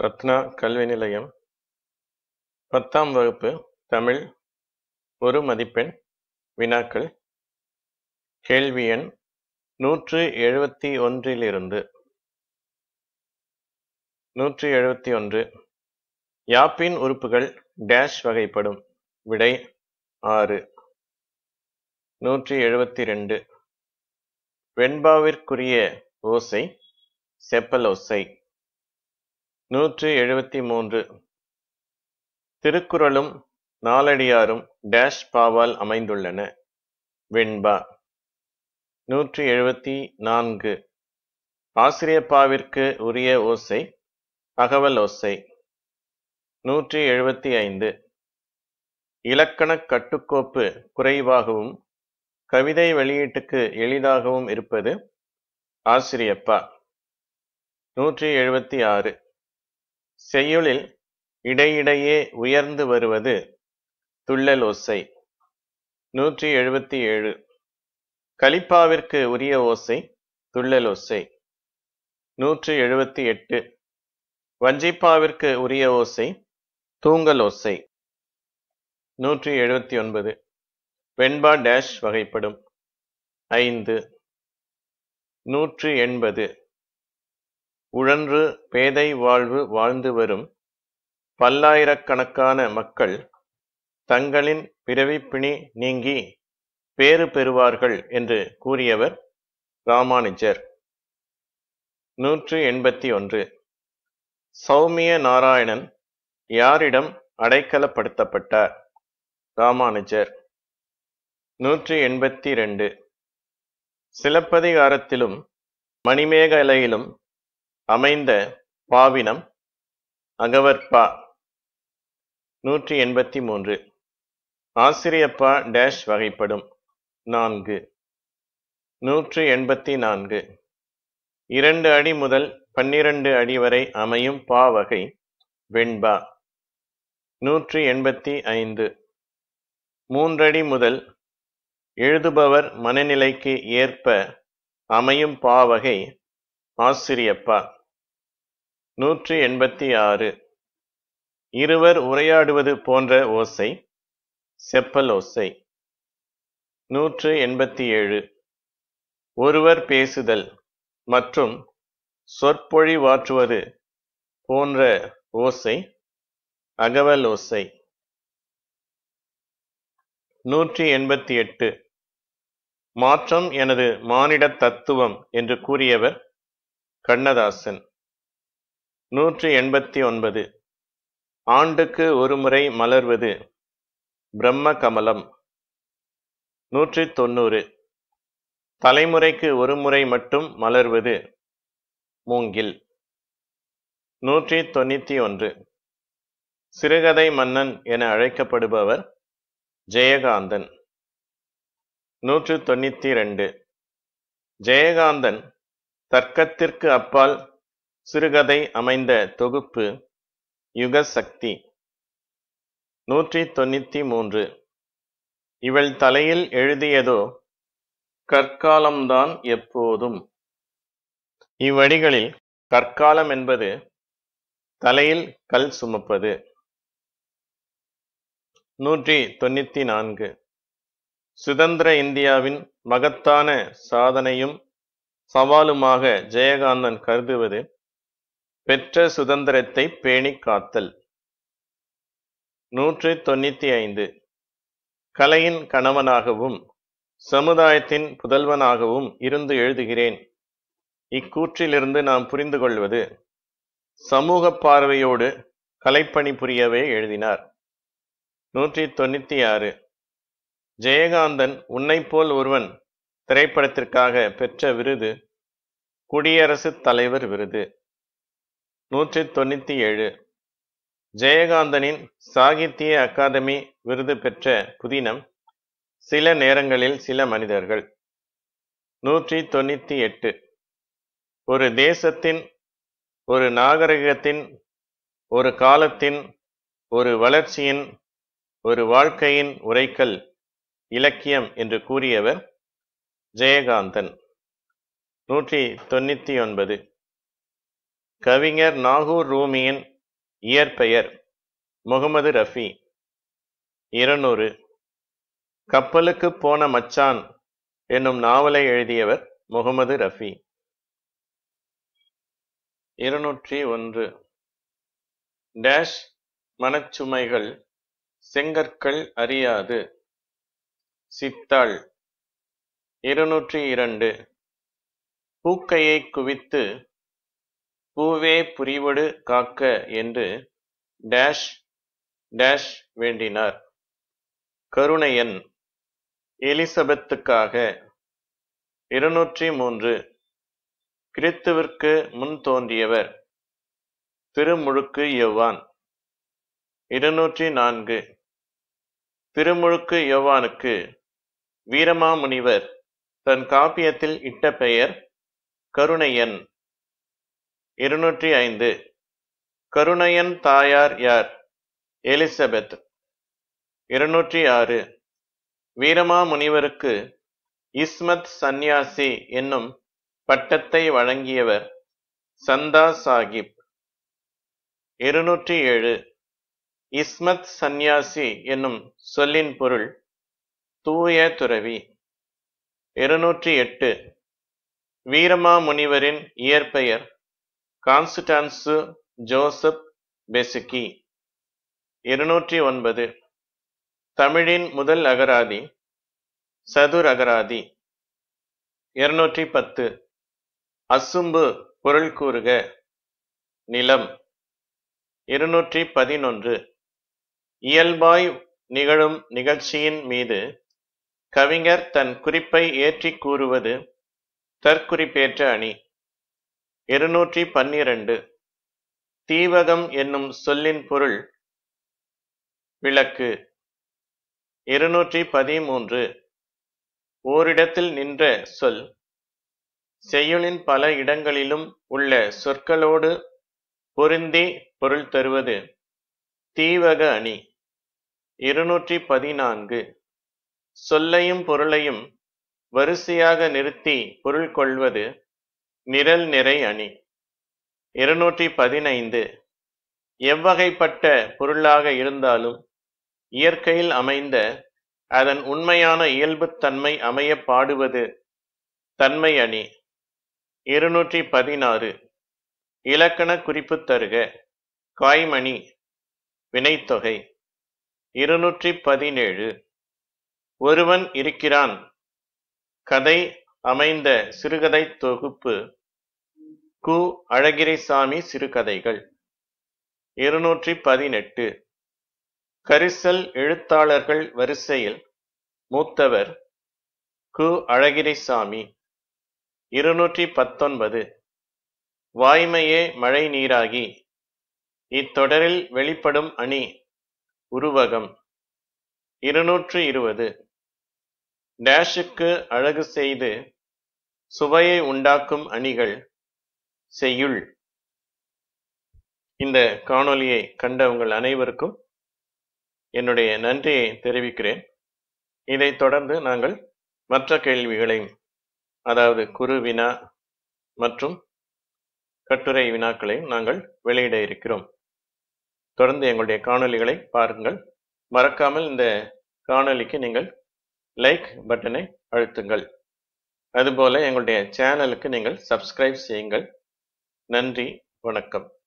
ரத்னா கல்வி நிலையம் பத்தாம் வகுப்பு தமிழ் ஒரு மதிப்பெண் வினாக்கள் கேள்வி எண் நூற்று எழுபத்தி ஒன்றிலிருந்து நூற்றி எழுபத்தி ஒன்று யாப்பின் உறுப்புகள் டேஷ் வகைப்படும் விடை ஆறு நூற்றி எழுபத்தி ரெண்டு வெண்பாவிற்குரிய ஓசை செப்பல் ஓசை நூற்றி எழுபத்தி மூன்று திருக்குறளும் நாலடியாரும் டேஷ் பாவால் அமைந்துள்ளன வெண்பா நூற்றி எழுபத்தி நான்கு ஆசிரியப்பாவிற்கு உரிய ஓசை அகவல் ஓசை நூற்றி எழுபத்தி ஐந்து இலக்கணக் கட்டுக்கோப்பு குறைவாகவும் கவிதை வெளியீட்டுக்கு எளிதாகவும் இருப்பது ஆசிரியப்பா நூற்றி எழுபத்தி ஆறு செய்யுளில் இடையிடையே உயர்ந்து வருவது துள்ளல் ஓசை நூற்றி எழுபத்தி ஏழு கலிப்பாவிற்கு உரிய ஓசை துள்ளல் ஓசை நூற்றி எழுபத்தி எட்டு வஞ்சிப்பாவிற்கு உரிய ஓசை தூங்கல் ஓசை நூற்றி எழுபத்தி ஒன்பது வெண்பா டேஷ் வகைப்படும் ஐந்து நூற்று எண்பது உழன்று பேதை வாழ்வு வாழ்ந்து வரும் பல்லாயிரக்கணக்கான மக்கள் தங்களின் பிறவிப்பிணி நீங்கி பேறு பெறுவார்கள் என்று கூறியவர் ராமானுஜர் நூற்று எண்பத்தி ஒன்று சௌமிய நாராயணன் யாரிடம் அடைக்கலப்படுத்தப்பட்டார் ராமானுஜர் நூற்றி எண்பத்தி ரெண்டு சிலப்பதிகாரத்திலும் மணிமேகலையிலும் அமைந்த பாவினம் அகவற்பா நூற்றி எண்பத்தி மூன்று ஆசிரியப்பா டேஷ் வகைப்படும் நான்கு நூற்றி எண்பத்தி நான்கு இரண்டு அடி முதல் பன்னிரண்டு அடி வரை அமையும் பா வகை வெண்பா நூற்றி எண்பத்தி ஐந்து மூன்றடி முதல் எழுதுபவர் மனநிலைக்கு ஏற்ப அமையும் பாவகை ஆசிரியப்பா நூற்றி எண்பத்தி ஆறு இருவர் உரையாடுவது போன்ற ஓசை செப்பல் ஓசை நூற்று எண்பத்தி ஏழு ஒருவர் பேசுதல் மற்றும் சொற்பொழிவாற்றுவது போன்ற ஓசை அகவல் ஓசை நூற்றி எண்பத்தி எட்டு மாற்றம் எனது மானிட தத்துவம் என்று கூறியவர் கண்ணதாசன் நூற்றி எண்பத்தி ஒன்பது ஆண்டுக்கு ஒருமுறை மலர்வது பிரம்ம கமலம் நூற்றி தொண்ணூறு தலைமுறைக்கு ஒரு முறை மட்டும் மலர்வது மூங்கில் நூற்றி தொண்ணூத்தி ஒன்று சிறுகதை மன்னன் என அழைக்கப்படுபவர் ஜெயகாந்தன் நூற்று தொண்ணூத்தி ரெண்டு ஜெயகாந்தன் தர்க்கத்திற்கு அப்பால் சிறுகதை அமைந்த தொகுப்பு யுகசக்தி நூற்றி தொண்ணூத்தி மூன்று இவள் தலையில் எழுதியதோ கற்காலம்தான் எப்போதும் இவ்வடிகளில் கற்காலம் என்பது தலையில் கல் சுமப்பது நூற்றி தொண்ணூத்தி நான்கு சுதந்திர இந்தியாவின் மகத்தான சாதனையும் சவாலுமாக ஜெயகாந்தன் கருதுவது பெற்ற சுதந்திரத்தை பேணி காத்தல் நூற்றி தொண்ணூத்தி ஐந்து கலையின் கணவனாகவும் சமுதாயத்தின் புதல்வனாகவும் இருந்து எழுதுகிறேன் இக்கூற்றிலிருந்து நாம் புரிந்து கொள்வது சமூக பார்வையோடு கலைப்பணி புரியவே எழுதினார் நூற்றி தொண்ணூத்தி ஆறு ஜெயகாந்தன் உன்னைப்போல் ஒருவன் திரைப்படத்திற்காக பெற்ற விருது குடியரசுத் தலைவர் விருது நூற்றி தொண்ணூத்தி ஏழு ஜெயகாந்தனின் சாகித்ய அகாதமி விருது பெற்ற புதினம் சில நேரங்களில் சில மனிதர்கள் நூற்றி தொண்ணூத்தி எட்டு ஒரு தேசத்தின் ஒரு நாகரிகத்தின் ஒரு காலத்தின் ஒரு வளர்ச்சியின் ஒரு வாழ்க்கையின் உரைக்கல் இலக்கியம் என்று கூறியவர் ஜெயகாந்தன் நூற்றி தொண்ணூத்தி ஒன்பது கவிஞர் நாகூர் ரூமியின் இயற்பெயர் முகமது ரஃபி இருநூறு கப்பலுக்கு போன மச்சான் என்னும் நாவலை எழுதியவர் முகமது ரஃபி இருநூற்றி ஒன்று டேஷ் மனச்சுமைகள் செங்கற்கள் அறியாது சித்தாள் இருநூற்றி இரண்டு பூக்கையை குவித்து பூவே புரிவடு காக்க என்று டேஷ் டேஷ் வேண்டினார் கருணையன் எலிசபெத்துக்காக இருநூற்றி மூன்று கிறித்துவிற்கு முன் தோன்றியவர் திருமுழுக்கு யோவான் இருநூற்றி நான்கு திருமுழுக்கு யோவானுக்கு வீரமாமுனிவர் தன் காப்பியத்தில் இட்ட பெயர் கருணையன் இருநூற்றி ஐந்து கருணையன் தாயார் யார் எலிசபெத் இருநூற்றி ஆறு வீரமாமுனிவருக்கு இஸ்மத் சந்நியாசி என்னும் பட்டத்தை வழங்கியவர் சந்தா சாகிப் இருநூற்றி ஏழு இஸ்மத் சந்நியாசி என்னும் சொல்லின் பொருள் தூய துறவி இருநூற்றி எட்டு வீரமாமுனிவரின் இயற்பெயர் கான்ஸ்டான்சு ஜோசப் பெசுக்கி இருநூற்றி ஒன்பது தமிழின் முதல் அகராதி சதுர் அகராதி இருநூற்றி பத்து அசும்பு பொருள் கூறுக நிலம் இருநூற்றி பதினொன்று இயல்பாய் நிகழும் நிகழ்ச்சியின் மீது கவிஞர் தன் குறிப்பை ஏற்றி கூறுவது தற்குறிப்பேற்ற அணி இருநூற்றி பன்னிரண்டு தீவகம் என்னும் சொல்லின் பொருள் விளக்கு இருநூற்றி பதிமூன்று ஓரிடத்தில் நின்ற சொல் செய்யுளின் பல இடங்களிலும் உள்ள சொற்களோடு பொருந்தி பொருள் தருவது தீவக அணி இருநூற்றி பதினான்கு சொல்லையும் பொருளையும் வரிசையாக நிறுத்தி பொருள் கொள்வது நிரல் நிறை அணி இருநூற்றி பதினைந்து எவ்வகைப்பட்ட பொருளாக இருந்தாலும் இயற்கையில் அமைந்த அதன் உண்மையான இயல்புத்தன்மை அமைய பாடுவது தன்மை அணி இருநூற்றி பதினாறு இலக்கண குறிப்பு தருக காய்மணி வினைத்தொகை இருநூற்றி பதினேழு ஒருவன் இருக்கிறான் கதை அமைந்த சிறுகதை தொகுப்பு கு அழகிரிசாமி சிறுகதைகள் இருநூற்றி பதினெட்டு கரிசல் எழுத்தாளர்கள் வரிசையில் மூத்தவர் கு அழகிரிசாமி இருநூற்றி பத்தொன்பது வாய்மையே மழை நீராகி இத்தொடரில் வெளிப்படும் அணி உருவகம் இருநூற்று இருபது டேஷுக்கு அழகு செய்து சுவையை உண்டாக்கும் அணிகள் செய்யுள் இந்த காணொளியை கண்ட உங்கள் அனைவருக்கும் என்னுடைய நன்றியை தெரிவிக்கிறேன் இதைத் தொடர்ந்து நாங்கள் மற்ற கேள்விகளையும் அதாவது குறு வினா மற்றும் கட்டுரை வினாக்களையும் நாங்கள் வெளியிட இருக்கிறோம் தொடர்ந்து எங்களுடைய காணொளிகளை பாருங்கள் மறக்காமல் இந்த காணொளிக்கு நீங்கள் லைக் பட்டனை அழுத்துங்கள் அதுபோல எங்களுடைய சேனலுக்கு நீங்கள் சப்ஸ்கிரைப் செய்யுங்கள் நன்றி வணக்கம்